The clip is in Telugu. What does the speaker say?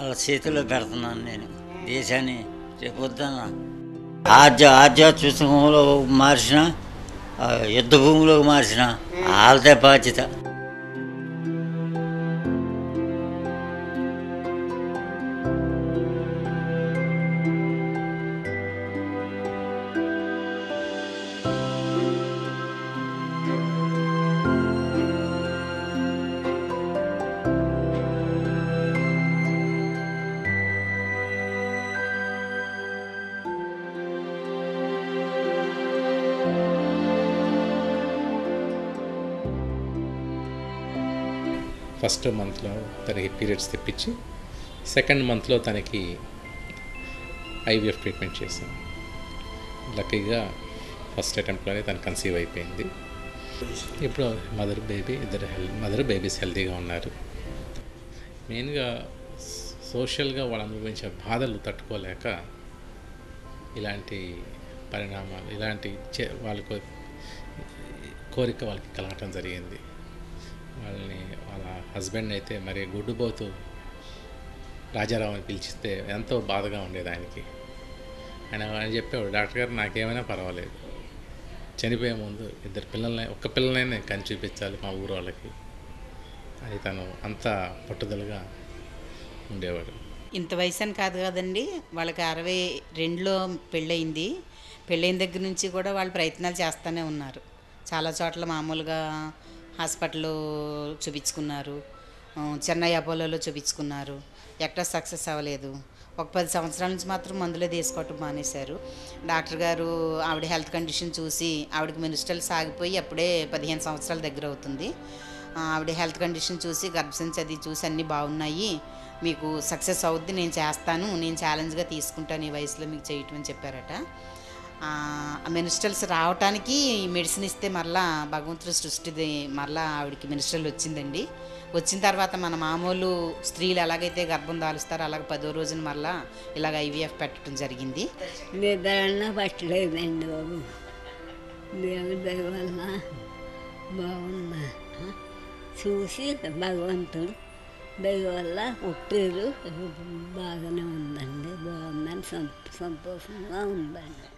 వాళ్ళ చేతిలో పెడుతున్నాను నేను దేశాన్ని రేపొద్దున ఆద్య ఆధ్యాత్మికంలో మార్చిన ఆ, యుద్ధ భూమిలోకి మార్చిన వాళ్ళదే బాధ్యత ఫస్ట్ మంత్లో తనకి పీరియడ్స్ తెప్పించి సెకండ్ మంత్లో తనకి ఐవీఎఫ్ ట్రీట్మెంట్ చేశాం లక్కీగా ఫస్ట్ అటెంప్ట్లోనే తను కన్సీవ్ అయిపోయింది ఇప్పుడు మదర్ బేబీ ఇద్దరు హెల్ మదర్ బేబీస్ హెల్తీగా ఉన్నారు మెయిన్గా సోషల్గా వాళ్ళు అనుభవించే బాధలు తట్టుకోలేక ఇలాంటి పరిణామాలు ఇలాంటి చే- వాళ్ళకు కోరిక వాళ్ళకి కలగటం జరిగింది వాళ్ళని వాళ్ళ హస్బెండ్ అయితే మరి గుడ్డుపోతూ రాజారావు అని పిలిచిస్తే ఎంతో బాధగా ఉండేది ఆయనకి ఆయన ఆయన చెప్పేవాడు డాక్టర్ గారు నాకేమైనా పర్వాలేదు చనిపోయే ముందు ఇద్దరు పిల్లల్ని ఒక్క పిల్లలైనా కని చూపించాలి మా ఊరు వాళ్ళకి అని తను అంత పట్టుదలగా ఉండేవాడు ఇంత వయసు అని కాదు కదండి వాళ్ళకి అరవై రెండులో పెళ్ళయింది పెళ్ళైన దగ్గర నుంచి కూడా వాళ్ళు ప్రయత్నాలు చేస్తూనే ఉన్నారు చాలా చోట్ల మామూలుగా హాస్పిటల్లో చూపించుకున్నారు ఆ, చెన్నై అపోలోలో చూపించుకున్నారు ఎక్కడ సక్సెస్ అవ్వలేదు ఒక పది సంవత్సరాల నుంచి మాత్రం మందులే తీసుకోవటం మానేశారు డాక్టర్ గారు ఆవిడ హెల్త్ కండిషన్ చూసి ఆవిడకి మినిస్టల్ సాగిపోయి అప్పుడే పదిహేను సంవత్సరాల దగ్గర అవుతుంది ఆ, ఆవిడ హెల్త్ కండిషన్ చూసి గర్భసంచి అది చూసి అన్నీ బాగున్నాయి మీకు సక్సెస్ అవుద్ది నేను చేస్తాను నేను ఛాలెంజ్గా తీసుకుంటాను ఈ వయసులో మీకు చేయటం అని చెప్పారట ఆ మినిస్టల్స్ రావటానికి ఈ మెడిసిన్ ఇస్తే మరలా భగవంతుడు సృష్టిది మరలా ఆవిడకి మినిస్టల్ వచ్చిందండి వచ్చిన తర్వాత మన మామూలు స్త్రీలు ఎలాగైతే గర్భం దాలుస్తారో అలాగ పదో రోజున మరలా ఇలాగ ఐవీఎఫ్ పెట్టడం జరిగింది నిద్రన్న పట్టలేదండి బాబు దేవుడి దయ వల్ల బాగున్నా చూసి భగవంతుడు దయ వల్ల పుట్టారు బాగానే ఉందండి బాగుందని సంత సంతోషంగా ఉందండి